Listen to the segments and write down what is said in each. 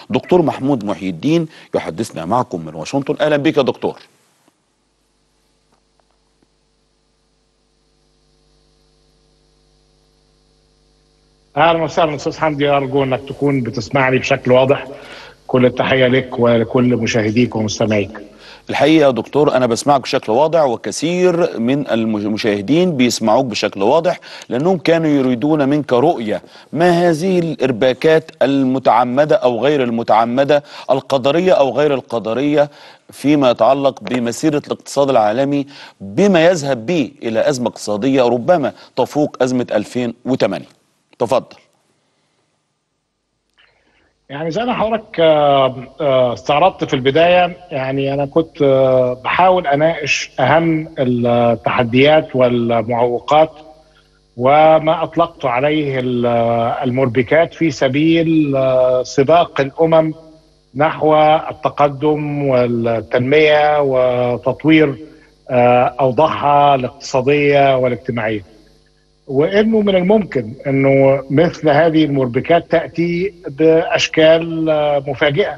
دكتور محمود محي الدين يحدثنا معكم من واشنطن اهلا بك يا دكتور اهلا وسهلا استاذ حمدي ارجو انك تكون بتسمعني بشكل واضح كل التحيه لك ولكل مشاهديك ومستمعيك الحقيقه يا دكتور انا بسمعك بشكل واضح وكثير من المشاهدين بيسمعوك بشكل واضح لانهم كانوا يريدون منك رؤيه ما هذه الارباكات المتعمده او غير المتعمده القدريه او غير القدريه فيما يتعلق بمسيره الاقتصاد العالمي بما يذهب به الى ازمه اقتصاديه ربما تفوق ازمه 2008 تفضل يعني زي ما حضرتك استعرضت في البدايه يعني انا كنت بحاول اناقش اهم التحديات والمعوقات وما اطلقت عليه المربكات في سبيل سباق الامم نحو التقدم والتنميه وتطوير اوضاعها الاقتصاديه والاجتماعيه. وانه من الممكن انه مثل هذه المربكات تاتي باشكال مفاجئه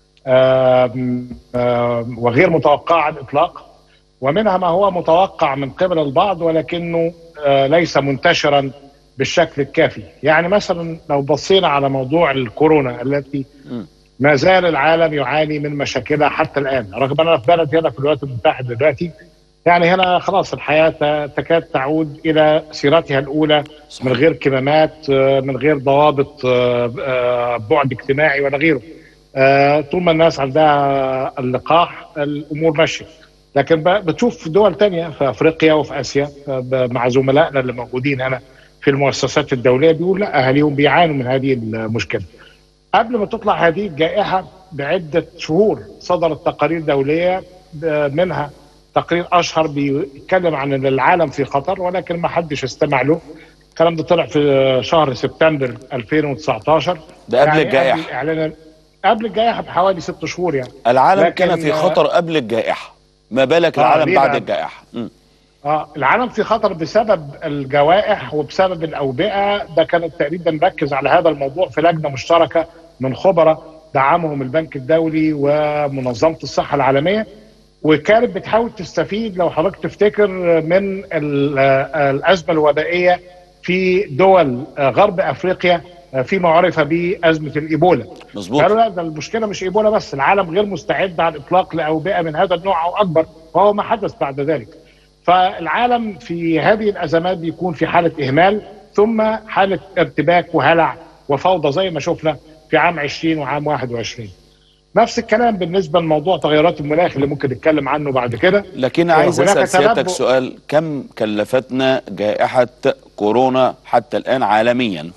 وغير متوقعه على الاطلاق ومنها ما هو متوقع من قبل البعض ولكنه ليس منتشرا بالشكل الكافي يعني مثلا لو بصينا على موضوع الكورونا التي ما زال العالم يعاني من مشاكلها حتى الان رغم اننا في بلد هنا في الولايات المتحده دلوقتي يعني هنا خلاص الحياة تكاد تعود إلى سيرتها الأولى صحيح. من غير كمامات من غير ضوابط بعد اجتماعي ولا غيره طول ما الناس عندها اللقاح الأمور ماشية لكن بتشوف دول تانية في أفريقيا وفي آسيا مع زملائنا اللي موجودين هنا في المؤسسات الدولية بيقول لا أهاليهم بيعانوا من هذه المشكلة قبل ما تطلع هذه الجائحة بعدة شهور صدرت تقارير دولية منها تقرير اشهر بيتكلم عن ان العالم في خطر ولكن ما حدش استمع له الكلام ده طلع في شهر سبتمبر 2019 ده قبل يعني الجائحه قبل اعلان قبل الجائحه بحوالي ست شهور يعني العالم كان في خطر قبل الجائحه ما بالك آه العالم بعد الجائحه م. اه العالم في خطر بسبب الجوائح وبسبب الاوبئه ده كان التقرير ده مركز على هذا الموضوع في لجنه مشتركه من خبراء دعمهم البنك الدولي ومنظمه الصحه العالميه وكانت بتحاول تستفيد لو حضرتك تفتكر من الازمه الوبائيه في دول غرب افريقيا فيما عرف بازمه الايبولا. مظبوط. قالوا لا ده المشكله مش ايبولا بس العالم غير مستعد على الاطلاق لاوبئه من هذا النوع او اكبر وهو ما حدث بعد ذلك. فالعالم في هذه الازمات بيكون في حاله اهمال ثم حاله ارتباك وهلع وفوضى زي ما شفنا في عام 20 وعام 21. نفس الكلام بالنسبه لموضوع تغيرات المناخ اللي ممكن نتكلم عنه بعد كده لكن عايز اسال سيادتك سؤال كم كلفتنا جائحه كورونا حتى الان عالميا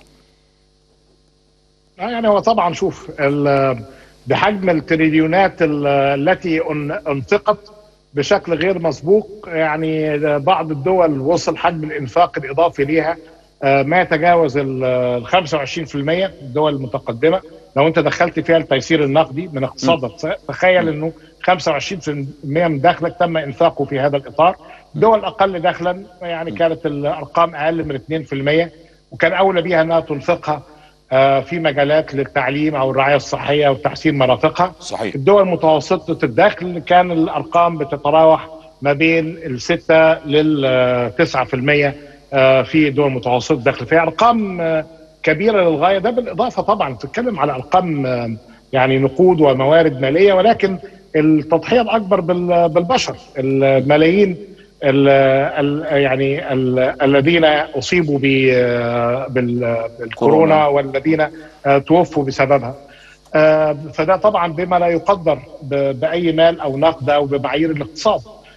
يعني هو طبعا شوف بحجم التريليونات التي انفقت بشكل غير مسبوق يعني بعض الدول وصل حجم الانفاق الاضافي ليها ما يتجاوز ال 25% الدول المتقدمه لو انت دخلت فيها التيسير النقدي من اقتصادك تخيل انه 25% من دخلك تم انفاقه في هذا الاطار دول اقل دخلا يعني كانت الارقام اقل من 2% وكان اولى بها انها تنفقها في مجالات للتعليم او الرعايه الصحيه او تحسين مرافقها صحيح الدول متوسطه الدخل كان الارقام بتتراوح ما بين الستة لل 9% في دول متوسطه الدخل فهي ارقام كبيره للغايه ده بالاضافه طبعا بتتكلم على ارقام يعني نقود وموارد ماليه ولكن التضحيه الاكبر بالبشر الملايين ال ال يعني ال الذين اصيبوا بالكورونا والذين توفوا بسببها فده طبعا بما لا يقدر باي مال او نقد او بمعايير الاقتصاد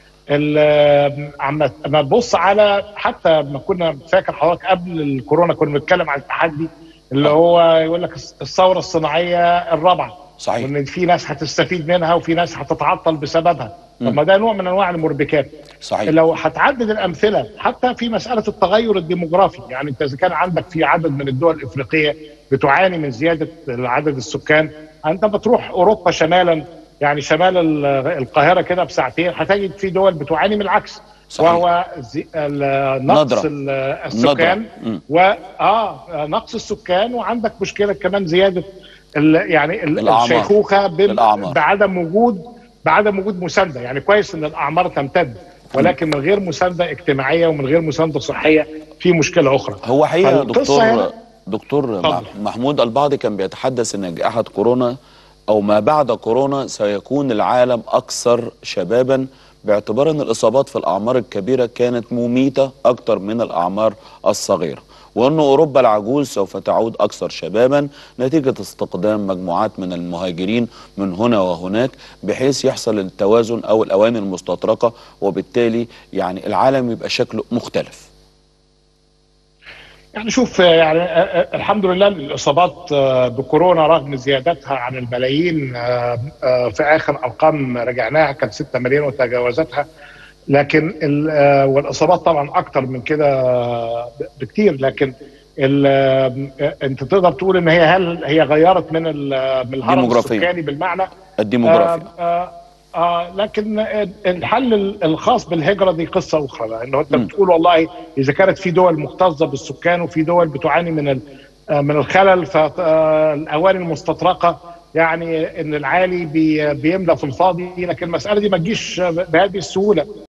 عم تبص على حتى ما كنا فاكر حضرتك قبل الكورونا كنا بنتكلم عن التحدي اللي هو يقول لك الثوره الصناعيه الرابعه صحيح وان في ناس هتستفيد منها وفي ناس هتتعطل بسببها طب ما ده نوع من انواع المربكات صحيح لو هتعدد الامثله حتى في مساله التغير الديموغرافي يعني انت اذا كان عندك في عدد من الدول الافريقيه بتعاني من زياده عدد السكان انت بتروح اوروبا شمالا يعني شمال القاهره كده بساعتين هتجد في دول بتعاني من العكس صحيح. وهو زي... نقص السكان و اه نقص السكان وعندك مشكله كمان زياده ال- يعني ال- الأعمار. الشيخوخه ب- الأعمار. بعدم وجود بعدم وجود مسانده يعني كويس ان الاعمار تمتد ولكن من غير مسانده اجتماعيه ومن غير مسانده صحيه في مشكله اخرى هو حقيقه فالقصة دكتور هنا- دكتور اتفضل. مح- محمود البعض كان بيتحدث ان جائحه كورونا او ما بعد كورونا سيكون العالم اكثر شبابا باعتبار ان الاصابات في الاعمار الكبيره كانت مميته اكثر من الاعمار الصغيره وان اوروبا العجوز سوف تعود اكثر شبابا نتيجه استقدام مجموعات من المهاجرين من هنا وهناك بحيث يحصل التوازن او الاواني المستطرقه وبالتالي يعني العالم يبقى شكله مختلف يعني شوف يعني آه، آه، الحمد لله الاصابات آه، بكورونا رغم زيادتها عن الملايين آه، آه، في اخر ارقام رجعناها كانت 6 مليون وتجاوزتها لكن ال- آه، والاصابات طبعا اكتر من كده آه، بكتير لكن ال- آه، انت تقدر تقول ان هي هل هي غيرت من ال- من الهرم ديموغرافيا. السكاني بالمعنى الديموغرافيا آه آه آه لكن الحل الخاص بالهجره دي قصه اخرى لانه انت م. بتقول والله اذا كانت في دول مكتظه بالسكان وفي دول بتعاني من ال- آه، من الخلل فالاواني المستطرقه يعني ان العالي بي- بيملى في الفاضي لكن المساله دي ما تجيش بهذه السهوله